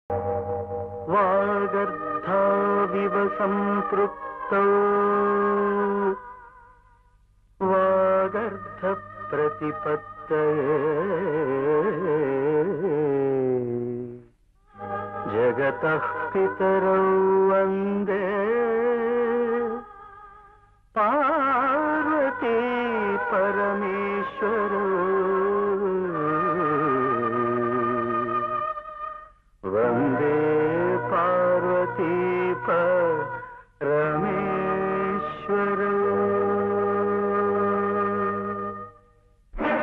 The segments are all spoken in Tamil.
वागर्थाविव सम्पृक्तौ वागर्थप्रतिपत्तये जगतः पितरौ वन्दे पार्वती परमेश्वरौ वन्दे पार्वती परमेश्वरौ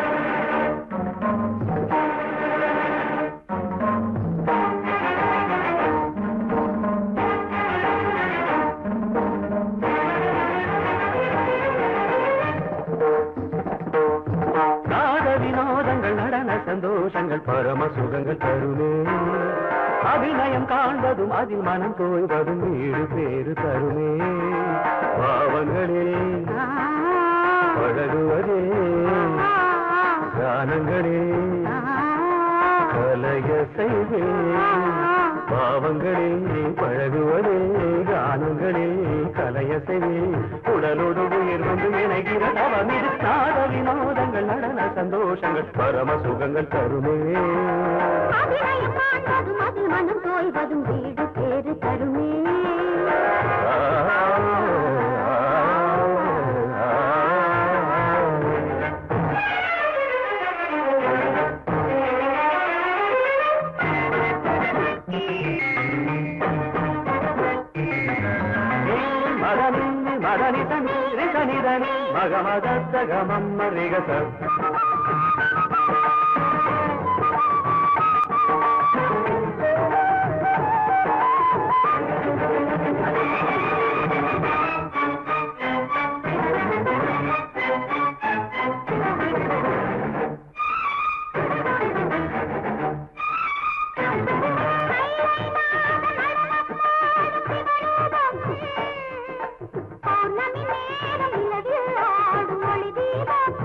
நாத வினோதங்கள் நடன சந்தோஷங்கள் பரம சுகங்கள் தருமே அபிநயம் காண்பதும் அதில் மனம் தோய்வதும் வீடு பேறு தருமே பாவங்களே பழகுவதே கானங்களே கலைய செய்வே பாவங்களே பழகுவதே கானங்களே கலைய செய்வே உடலோடு உயிர் வந்து இணைகிற அவமிது நாத வினோதங்கள் நடன சந்தோஷங்கள் பரம சுகங்கள் தருமே அபிநயம் காண்பதும் அதில் மனம் தோய்வதும் வீடு பேறு தருமே ஆ, ஆ, ஆ. మదని మదని తని రితని దని మగ మగ సగమమ్మ రిగస பௌர்ணமி நேரம் நிலவில் ஆடும் ஒளி தீபம்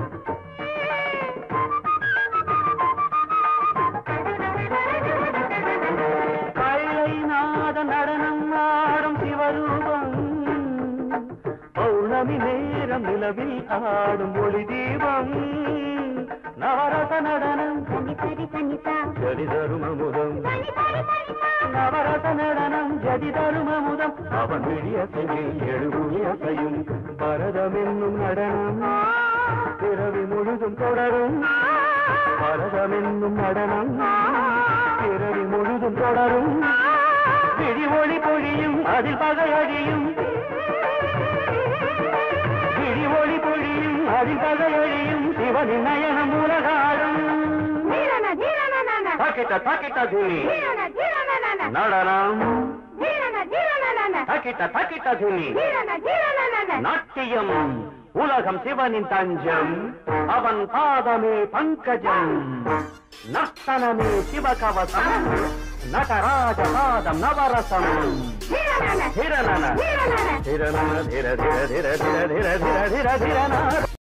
கைலைநாத நடனம் ஆடும் சிவரூபம் பௌர்ணமி நேரம் நிலவில் ஆடும் ஒளி தீபம் நவரச நடனம் கனி சரி கனிதா ஜதி தரும் அமுதம் கனி சரி கனிதா நவரச நடனம் ஜதி தரும் அமுதம் அவன் விழிய செய்யும் எழுபுய செய்யும் பரதம் என்னும் நடனம் பிறவி முழுதும் தொடரும் பரதம் என்னும் நடனம் பிறவி முழுதும் தொடரும் விழி ஒளி பொழியும் அதில் பகை அழியும் விழி ஒளி பொழியும் அதில் பகை அழியும் சிவனின் நயனம் உலகாடும் தீரன தீரன நன தாக்கிட்ட தாக்கிட்ட தூணி தீரன தீரன நன நடனம் தீரன தீரன நன தாக்கிட்ட தாக்கிட்ட தூணி தீரன தீரன நன நாட்டியம் உலகம் சிவனின் தஞ்சம் அவன் பாதமே பங்கஜம் நர்த்தனமே சிவகவசம் நடராஜ பாதம் நவரசம் தீரன திரணன தீரன திரணன திர திர திர திர திர திர திர திர